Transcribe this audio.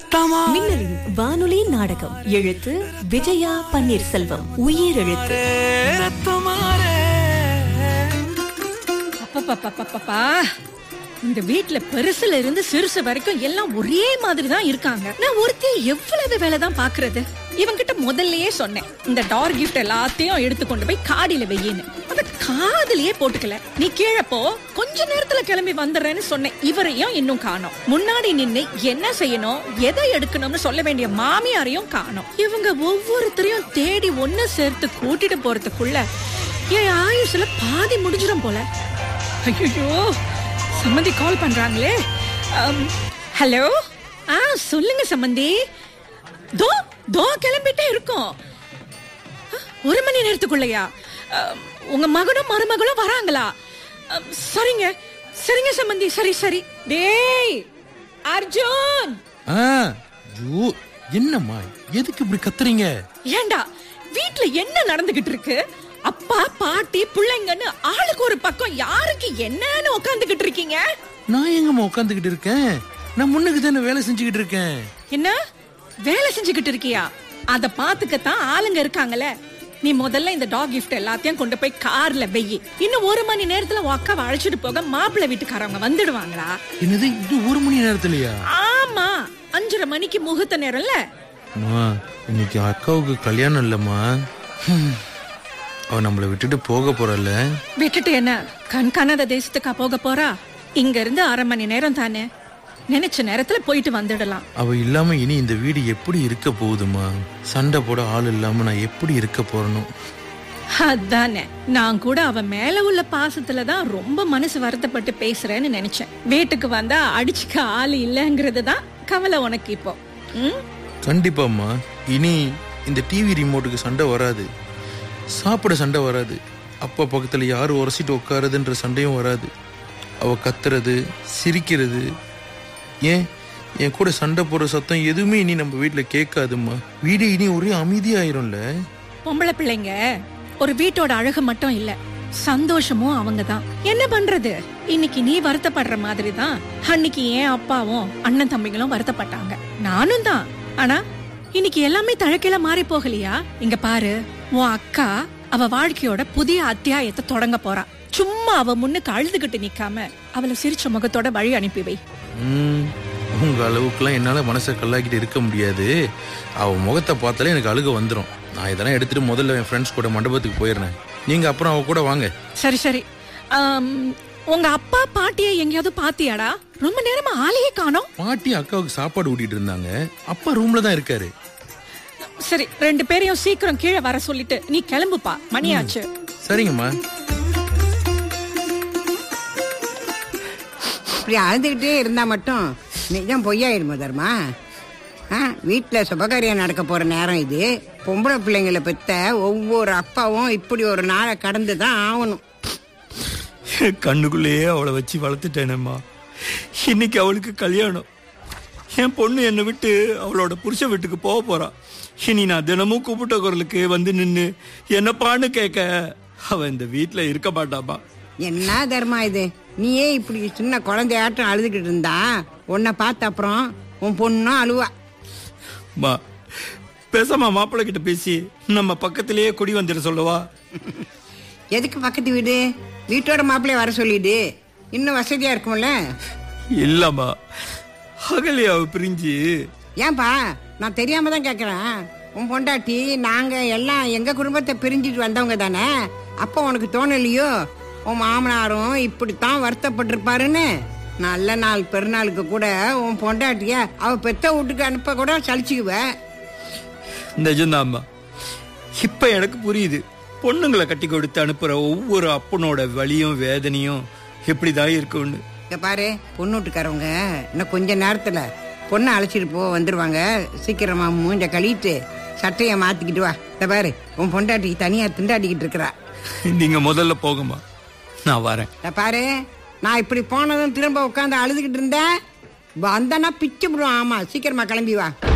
ரத்தமா மின்னலின் வானொலி நாடகம் எழுத்து விஜயா பன்னீர்செல்வம் உயிர் எழுத்து ரத்தமாரே அப்பப்பப்பப்பப்பா. இந்த வீட்ல பெருசுல இருந்து சிறுசு வரைக்கும் எல்லாம் ஒரே மாதிரி தான் இருக்காங்க நான் ஒருத்தி எவ்வளவு வேலை தான் பாக்குறது இவங்கிட்ட முதல்லயே சொன்னேன் இந்த டார் கிஃப்ட் எல்லாத்தையும் எடுத்து கொண்டு போய் காடியில வெயின்னு அத காதுலயே போட்டுக்கல நீ கீழே போ கொஞ்ச நேரத்துல கிளம்பி வந்துடுறேன்னு சொன்னேன் இவரையும் இன்னும் காணோம் முன்னாடி நின்னு என்ன செய்யணும் எதை எடுக்கணும்னு சொல்ல வேண்டிய மாமியாரையும் காணோம் இவங்க ஒவ்வொருத்தரையும் தேடி ஒண்ணு சேர்த்து கூட்டிட்டு போறதுக்குள்ள என் ஆயுசுல பாதி முடிஞ்சிடும் போல ஐயோ சம்மந்தி கால் பண்றாங்களே ஹலோ ஆ சொல்லுங்க சம்மந்தி தோ தோ கிளம்பிட்டே இருக்கோம் அ, ஒரு மணி நேரத்துக்குள்ளயா அம், உங்க மகனும் மருமகளும் வராங்களா அம், சரிங்க சரிங்க சம்மந்தி சரி சரி டேய் அர்ஜுன் ஆ ஐயோ என்னம்மா எதுக்கு இப்படி கத்துறீங்க ஏண்டா வீட்ல என்ன நடந்துகிட்டு இருக்கு அப்பா பாட்டி பிள்ளைங்கன்னு ஆளுக்கு ஒரு பக்கம் யாருக்கு என்னன்னு உட்காந்துகிட்டு இருக்கீங்க நான் எங்கம்மா உட்காந்துக்கிட்டு இருக்கேன் நான் முன்னுக்கு தானே வேலை செஞ்சுக்கிட்டு இருக்கேன் என்ன வேலை செஞ்சுக்கிட்டு இருக்கியா அத பாத்துக்கத்தான் ஆளுங்க இருக்காங்கல்ல நீ முதல்ல இந்த டாக் gift எல்லாத்தையும் கொண்டு போய் கார்ல வெயி இன்னும் ஒரு மணி நேரத்துல உன் அக்காவை அழைச்சிட்டு போக மாப்பிள்ளை வீட்டுக்காரவங்க வந்துடுவாங்களா என்னது இது ஒரு மணி நேரத்துலயா ஆமா அஞ்சரை மணிக்கு முகூர்த்த நேரம்ல அம்மா இன்னைக்கு அக்காவுக்கு கல்யாணம் இல்லம்மா ஹம். அவ நம்மளை விட்டுட்டு போக போறல்ல விட்டுட்டு என்ன கண் காணாத தேசத்துக்கா போக போறா இங்க இருந்து அரை மணி நேரம் தானே நினைச்ச நேரத்துல போயிட்டு வந்துடலாம் அவ இல்லாம இனி இந்த வீடு எப்படி இருக்க போகுதுமா சண்டை போட ஆள் இல்லாம நான் எப்படி இருக்க போறணும் அதானே நான் கூட அவ மேல உள்ள பாசத்துல தான் ரொம்ப மனசு வருத்தப்பட்டு பேசுறேன்னு நினைச்சேன் வீட்டுக்கு வந்தா அடிச்சுக்க ஆள் இல்லைங்கிறது தான் கவலை உனக்கு இப்போ ம்? கண்டிப்பாம்மா இனி இந்த டிவி ரிமோட்டுக்கு சண்டை வராது சாப்பிட சண்டை வராது அப்பா பக்கத்துல யார் உரசிட்டு உட்காருதுன்ற சண்டையும் வராது அவ கத்துறது சிரிக்கிறது ஏன் என் கூட சண்டை போடுற சத்தம் எதுவுமே இனி நம்ம வீட்ல கேட்காதும்மா வீடு இனி ஒரே அமைதியாயிரும்ல பொம்பளை பிள்ளைங்க ஒரு வீட்டோட அழகு மட்டும் இல்ல சந்தோஷமும் அவங்க தான் என்ன பண்றது இன்னைக்கு நீ வருத்தப்படுற மாதிரி தான் அன்னைக்கு என் அப்பாவும் அண்ணன் தம்பிகளும் வருத்தப்பட்டாங்க நானும் தான் ஆனா இன்னைக்கு எல்லாமே தழக்கையில மாறி போகலையா இங்க பாரு உன் அக்கா அவ வாழ்க்கையோட புதிய அத்தியாயத்தை தொடங்க போறா சும்மா அவ முன்னுக்கு அழுதுகிட்டு நிக்காம அவளை சிரிச்ச முகத்தோட வழி அனுப்பி வை ம், உங்க அளவுக்குலாம் என்னால மனசை கல்லாக்கிட்டு இருக்க முடியாது அவ முகத்தை பார்த்தாலே எனக்கு அழுக வந்துடும் நான் இதெல்லாம் எடுத்துட்டு முதல்ல என் ஃப்ரெண்ட்ஸ் கூட மண்டபத்துக்கு போயிடுறேன் நீங்க அப்புறம் அவ கூட வாங்க சரி சரி ஆம், உங்க அப்பா பாட்டியை எங்கேயாவது பாத்தியாடா ரொம்ப நேரமா ஆளையே காணோம் பாட்டி அக்காவுக்கு சாப்பாடு ஊட்டிட்டு இருந்தாங்க அப்பா ரூம்ல தான் இருக்காரு சரி ரெண்டு பேரையும் சீக்கிரம் கீழே வர சொல்லிட்டு நீ கிளம்புப்பா மணியாச்சு சரிங்கம்மா இப்படி அழுதுகிட்டே இருந்தா மட்டும் நிஜம் பொய்யாயிடுமா தர்மா ஆ வீட்டில் சுபகாரியம் நடக்க போற நேரம் இது பொம்பளை பிள்ளைங்களை பெத்த ஒவ்வொரு அப்பாவும் இப்படி ஒரு நாளை கடந்து தான் ஆகணும் கண்ணுக்குள்ளேயே அவளை வச்சு வளர்த்துட்டேனேம்மா இன்னைக்கு அவளுக்கு கல்யாணம் என் பொண்ணு என்னை விட்டு அவளோட புருஷ வீட்டுக்கு போக போறா இனி நான் தினமும் கூப்பிட்ட குரலுக்கு வந்து நின்று என்னப்பான்னு கேட்க அவ இந்த வீட்டுல இருக்க மாட்டாப்பா என்ன தர்மா இது நீயே இப்படி சின்ன குழந்தையாட்டம் அழுதுகிட்டு இருந்தா உன்னை பார்த்த அப்புறம் உன் பொண்ணும் அழுவா மா பேசாம மாப்பிள்ளை கிட்ட பேசி நம்ம பக்கத்திலேயே குடி வந்துட சொல்லவா எதுக்கு பக்கத்து வீடு வீட்டோட மாப்பிள்ளைய வர சொல்லிடு இன்னும் வசதியா இருக்கும்ல இல்லம்மா அகலியாவை பிரிஞ்சு ஏன்பா நான் தெரியாம தான் கேட்குறேன் உன் பொண்டாட்டி நாங்க எல்லாம் எங்க குடும்பத்தை பிரிஞ்சிட்டு வந்தவங்க தானே அப்போ உனக்கு தோணலையோ உன் மாமனாரும் இப்படித்தான் வருத்தப்பட்டிருப்பாருன்னு நல்ல நாள் பெருநாளுக்கு கூட உன் பொண்டாட்டிய அவ பெத்த வீட்டுக்கு அனுப்ப கூட சலிச்சுக்குவேன் நிஜம்தாம்மா இப்ப எனக்கு புரியுது பொண்ணுங்களை கட்டி கொடுத்து அனுப்புற ஒவ்வொரு அப்பனோட வலியும் வேதனையும் எப்படிதான் இருக்கும்னு இங்க பாரு பொண்ணு வீட்டுக்காரவங்க இன்னும் கொஞ்ச நேரத்துல பொண்ணை அழைச்சிட்டு போ வந்துருவாங்க சீக்கிரமா மூஞ்ச கழிட்டு சட்டையை மாத்திக்கிட்டு வா இந்த பாரு உன் பொண்டாட்டி தனியா திண்டாடிக்கிட்டு இருக்கிறா நீங்க முதல்ல போங்கம்மா நான் வரேன் இத பாரு நான் இப்படி போனதும் திரும்ப உட்காந்து அழுதுகிட்டு இருந்தேன் வந்தனா பிச்சு விடுவான் ஆமா சீக்கிரமா கிளம்பி வா